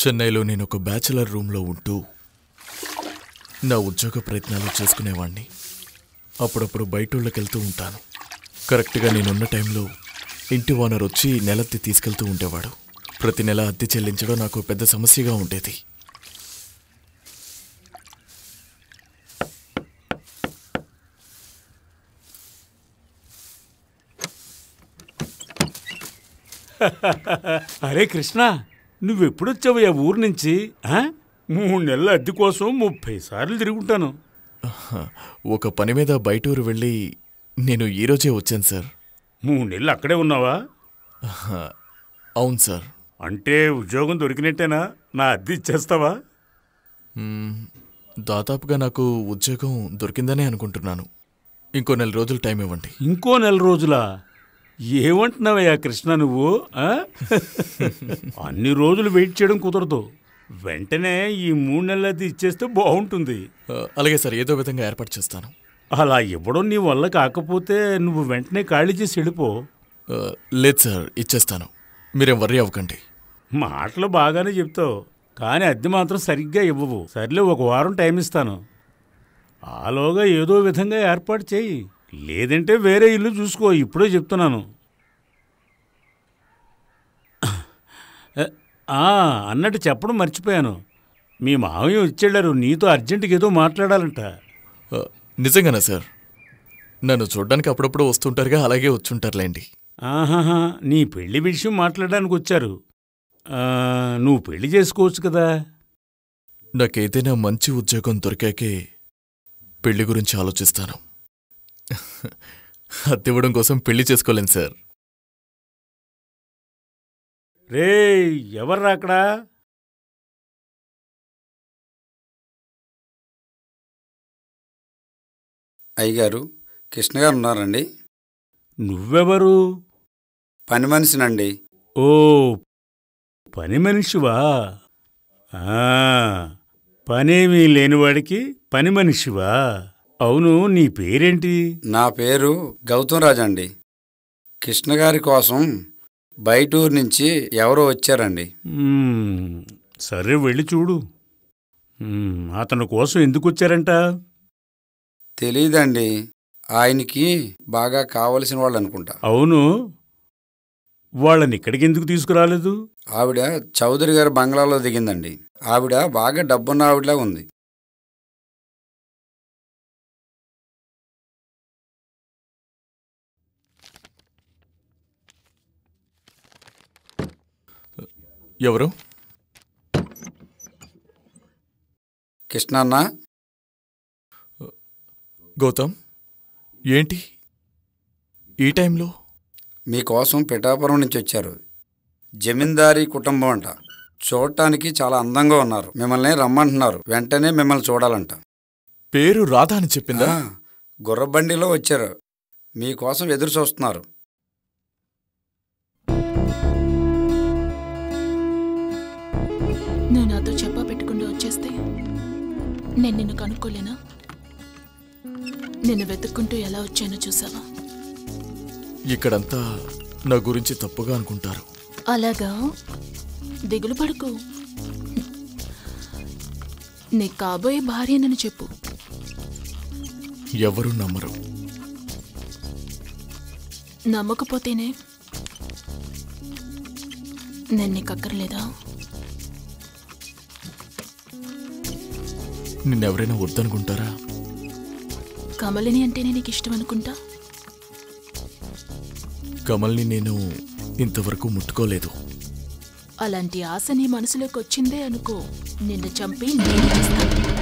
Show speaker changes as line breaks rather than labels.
చెన్నైలో నేను ఒక బ్యాచిలర్ రూమ్లో ఉంటూ నా ఉద్యోగ ప్రయత్నాలు చేసుకునేవాణ్ణి అప్పుడప్పుడు బయటోళ్ళకి వెళ్తూ ఉంటాను కరెక్ట్గా నేనున్న టైంలో ఇంటి ఓనర్ వచ్చి నెలత్తి తీసుకెళ్తూ ఉండేవాడు ప్రతి నెల అద్దె చెల్లించడం నాకు పెద్ద సమస్యగా ఉండేది
అరే కృష్ణ నువ్వెప్పుడొచ్చావయ్యా ఊరు నుంచి ఆ? మూడు నెలల అద్దె కోసం ముప్పై సార్లు తిరుగుంటాను
ఒక పని మీద బయటూరు వెళ్ళి నేను ఈరోజే వచ్చాను సార్
మూడు నెలలు అక్కడే ఉన్నావా
అవును సార్
అంటే ఉద్యోగం దొరికినట్టేనా నా అద్దె ఇచ్చేస్తావా
మ్మ్, దాదాపుగా నాకు ఉద్యోగం దొరికిందనే అనుకుంటున్నాను ఇంకో నెల రోజులు టైం ఇవ్వండి
ఇంకో నెల రోజులా ఏమంటున్నావయ్యా కృష్ణ నువ్వు ఆ? అన్ని రోజులు వెయిట్ చేయడం కుదరదు వెంటనే ఈ మూడు నెలలు అద్దె ఇచ్చేస్తే బాగుంటుంది
ఆ, అలాగే సార్ ఏదో విధంగా ఏర్పాటు చేస్తాను
అలా ఇవ్వడం నీ వల్ల కాకపోతే నువ్వు వెంటనే ఖాళీ చేసి వెళ్ళిపో
ఆ, లేదు సార్ ఇచ్చేస్తాను మీరేం వర్రీ అవ్వకండి
మాటలు బాగానే చెప్తావు కానీ అద్దె మాత్రం సరిగ్గా ఇవ్వవు సర్లే ఒక వారం టైం ఇస్తాను ఆలోగా ఏదో విధంగా ఏర్పాటు చేయి లేదంటే వేరే ఇల్లు చూసుకో ఇప్పుడే చెప్తున్నాను ఆ, అన్నట్టు చెప్పడం మర్చిపోయాను మీ మామయ్య వచ్చేళ్ళారు నీతో అర్జెంటుగా ఏదో మాట్లాడాలంట
ఆ, నిజంగానా సార్ నన్ను చూడడానికి అప్పుడప్పుడు వస్తుంటారుగా అలాగే వచ్చుంటారులేండి
ఆహాహా నీ పెళ్లి విషయం మాట్లాడడానికి వచ్చారు ఆ, నువ్వు పెళ్లి చేసుకోవచ్చు కదా
నాకేదైనా మంచి ఉద్యోగం దొరికాకే పెళ్లి గురించి ఆలోచిస్తాను అత్తివ్వడం కోసం పెళ్లి చేసుకోలేను సార్
రే ఎవర్రా అక్కడ
అయ్యగారు కృష్ణ గారు ఉన్నారండి
నువ్వెవరు
పని మనిషినండి
ఓ పని మనిషివా ఆ, పనేమీ లేనివాడికి పని మనిషివా అవును నీ పేరేంటి
నా పేరు గౌతమ్ రాజు అండి కృష్ణ గారి కోసం బయటూరు నుంచి ఎవరో వచ్చారండి
మ్మ్, సరే వెళ్ళి చూడు మ్మ్, అతని కోసం ఎందుకు వచ్చారంట
తెలీదండి ఆయనకి బాగా కావలసిన వాళ్ళు అనుకుంటా
అవును వాళ్ళని ఇక్కడికి ఎందుకు తీసుకురాలేదు
ఆవిడ చౌదరి గారి బంగ్లాలో దిగిందండి ఆవిడ బాగా డబ్బున్న ఆవిడలా ఉంది
ఎవరు
కృష్ణ అన్న
గౌతమ్ ఏంటి ఈ టైంలో
మీకోసం పిఠాపురం నుంచి వచ్చారు జమీందారీ కుటుంబం అంట చూడటానికి చాలా అందంగా ఉన్నారు మిమ్మల్ని రమ్మంటున్నారు వెంటనే మిమ్మల్ని చూడాలంట
పేరు రాధా అని చెప్పిందా
ఆ, గుర్రబండిలో వచ్చారు మీకోసం ఎదురు చూస్తున్నారు
నువ్వు నాతో చెప్పా పెట్టకుండా వచ్చేస్తే నేను నిన్ను కనుక్కోలేనా నిన్ను వెతుక్కుంటూ ఎలా వచ్చానో చూసావా
ఇక్కడంతా నా గురించి తప్పుగా అనుకుంటారు
అలాగా దిగులు పడుకు నీ కాబోయే భార్యనని చెప్పు
ఎవరు నమ్మరు
నమ్మకపోతేనే నేను నీకు అక్కర్లేదా
నిన్నెవరైనా వద్దనుకుంటారా
కమలిని అంటేనే నీకు ఇష్టం అనుకుంటా
కమల్ని నేను ఇంతవరకు ముట్టుకోలేదు
అలాంటి ఆశ నీ మనసులోకి వచ్చిందే అనుకో నిన్ను చంపి నేను చేస్తాను